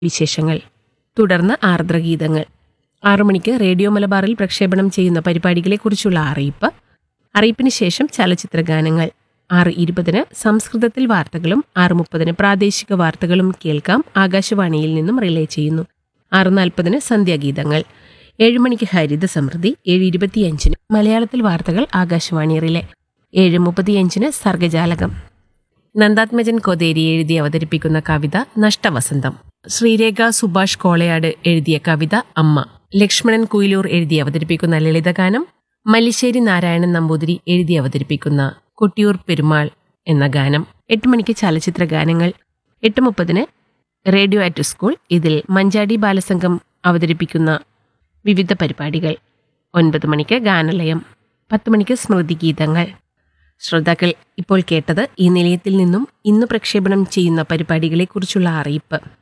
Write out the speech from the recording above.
വിശേഷങ്ങൾ തുടർന്ന് ആർദ്രഗീതങ്ങൾ ആറു മണിക്ക് റേഡിയോ മലബാറിൽ പ്രക്ഷേപണം ചെയ്യുന്ന പരിപാടികളെക്കുറിച്ചുള്ള അറിയിപ്പ് അറിയിപ്പിന് ശേഷം ചലച്ചിത്ര ഗാനങ്ങൾ ആറ് ഇരുപതിന് സംസ്കൃതത്തിൽ വാർത്തകളും ആറ് മുപ്പതിന് പ്രാദേശിക വാർത്തകളും കേൾക്കാം ആകാശവാണിയിൽ നിന്നും റിലേ ചെയ്യുന്നു ആറ് നാൽപ്പതിന് സന്ധ്യാഗീതങ്ങൾ ഏഴ് മണിക്ക് ഹരിത സമൃദ്ധി ഏഴ് ഇരുപത്തിയഞ്ചിന് മലയാളത്തിൽ വാർത്തകൾ ആകാശവാണി റിലേ ഏഴ് മുപ്പത്തിയഞ്ചിന് സർഗജാലകം നന്ദാത്മജൻ കൊതേരി എഴുതി അവതരിപ്പിക്കുന്ന കവിത നഷ്ടവസന്തം ശ്രീരേഖ സുഭാഷ് കോളയാട് എഴുതിയ കവിത അമ്മ ലക്ഷ്മണൻ കുയിലൂർ എഴുതി അവതരിപ്പിക്കുന്ന ലളിതഗാനം മല്ലിശ്ശേരി നാരായണൻ നമ്പൂതിരി എഴുതി അവതരിപ്പിക്കുന്ന കൊട്ടിയൂർ പെരുമാൾ എന്ന ഗാനം എട്ട് മണിക്ക് ചലച്ചിത്ര ഗാനങ്ങൾ എട്ട് മുപ്പതിന് റേഡിയോ ആറ്റ് സ്കൂൾ ഇതിൽ മഞ്ചാടി ബാലസംഘം അവതരിപ്പിക്കുന്ന വിവിധ പരിപാടികൾ ഒൻപത് മണിക്ക് ഗാനലയം പത്ത് മണിക്ക് സ്മൃതി ഗീതങ്ങൾ ശ്രോതാക്കൾ ഇപ്പോൾ കേട്ടത് ഈ നിലയത്തിൽ നിന്നും ഇന്ന് പ്രക്ഷേപണം ചെയ്യുന്ന പരിപാടികളെക്കുറിച്ചുള്ള അറിയിപ്പ്